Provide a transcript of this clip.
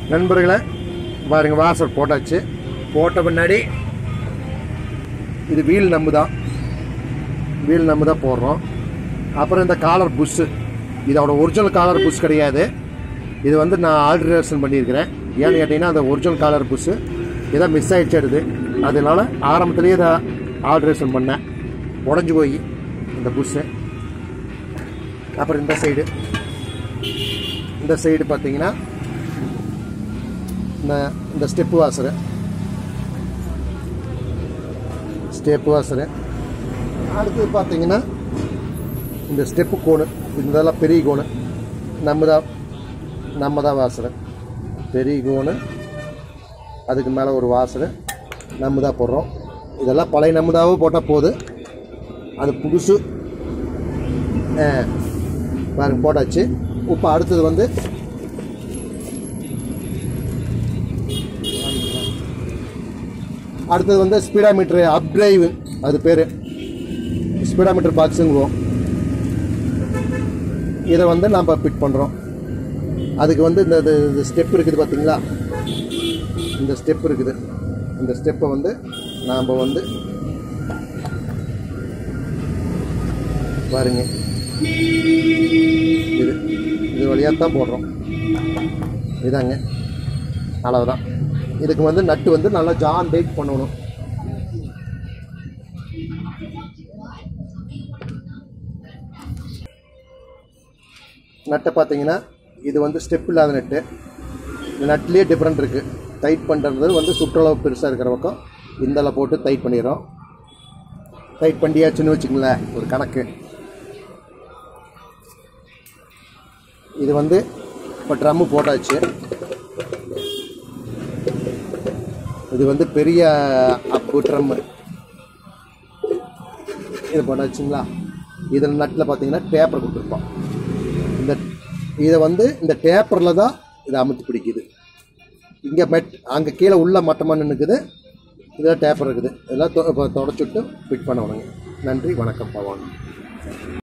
நண்பர்களே பாருங்க வாசல் போட்டாச்சு போட்ட பின்னாடி இது வீல் நம்பு தான் வீல் நம்பு தான் போடுறோம் அப்புறம் இந்த காலர் புஷ்ஷு இதோட ஒரிஜினல் காலர் புஷ் கிடையாது இது வந்து நான் ஆல்ட்ரேஷன் பண்ணியிருக்கிறேன் ஏன்னு கேட்டிங்கன்னா அந்த ஒரிஜினல் காலர் புஷ்ஷு இதான் மிஸ் ஆகிடுச்சு எடுது அதனால ஆரம்பத்துலேயே இதை ஆல்ட்ரேஷன் பண்ணேன் உடஞ்சி போய் இந்த புஷ்ஷு அப்புறம் இந்த சைடு இந்த சைடு பார்த்தீங்கன்னா இந்த இந்த ஸ்டெப்பு வாசரு ஸ்டெப்பு வாசரு அடுத்தது பார்த்தீங்கன்னா இந்த ஸ்டெப்பு கோணு இதெல்லாம் பெரிய கோணு நம்ம தான் நம்ம தான் வாசரு பெரிய கோணு அதுக்கு மேலே ஒரு வாசரு நம்ம தான் போடுறோம் இதெல்லாம் பழைய நம்மதாவே போட்டால் போதும் அது புதுசு ஆ, பாருங்க போட்டாச்சு இப்போ அடுத்தது வந்து அடுத்தது வந்து ஸ்பீடாமீட்டர் அப் டிரைவ் அது பேர் ஸ்பீடாமீட்டர் பாக்ஸுங்குவோம் இதை வந்து நம்ம ஃபிட் பண்ணுறோம் அதுக்கு வந்து இந்த இந்த ஸ்டெப் இருக்குது பார்த்தீங்களா இந்த ஸ்டெப் இருக்குது இந்த ஸ்டெப்பை வந்து நாம் வந்து பாருங்க இது இது வழியாக தான் போடுறோம் இதாங்க அவ்வளவுதான் இதுக்கு வந்து நட்டு வந்து நல்லா ஜான் டைட் பண்ணணும் நட்டை பார்த்தீங்கன்னா இது வந்து ஸ்டெப் இல்லாத நட்டு இந்த நட்லேயே டிஃப்ரெண்ட் இருக்குது டைட் பண்ணுறது வந்து சுற்றளவு பெருசாக இருக்கிற பக்கம் இந்தளவு போட்டு டைட் பண்ணிடுறோம் டைட் பண்ணியாச்சுன்னு வச்சுங்களேன் ஒரு கணக்கு இது வந்து இப்போ ட்ரம்மு போட்டாச்சு இது வந்து பெரிய அப்பு ட்ரம்மு இது போட்டாச்சுங்களா இதில் நட்டில் பார்த்தீங்கன்னா டேப்பர் கொடுத்துருப்போம் இந்த இதை வந்து இந்த டேப்பரில் தான் இதை அமுத்தி பிடிக்குது இங்கே மெட் அங்கே கீழே உள்ள மட்டமாக நின்றுக்குது இதில் டேப்பர் இருக்குது இதெல்லாம் தொ- இப்போ தொடச்சுட்டு ஃபிட் பண்ணணுங்க நன்றி வணக்கம் பவான்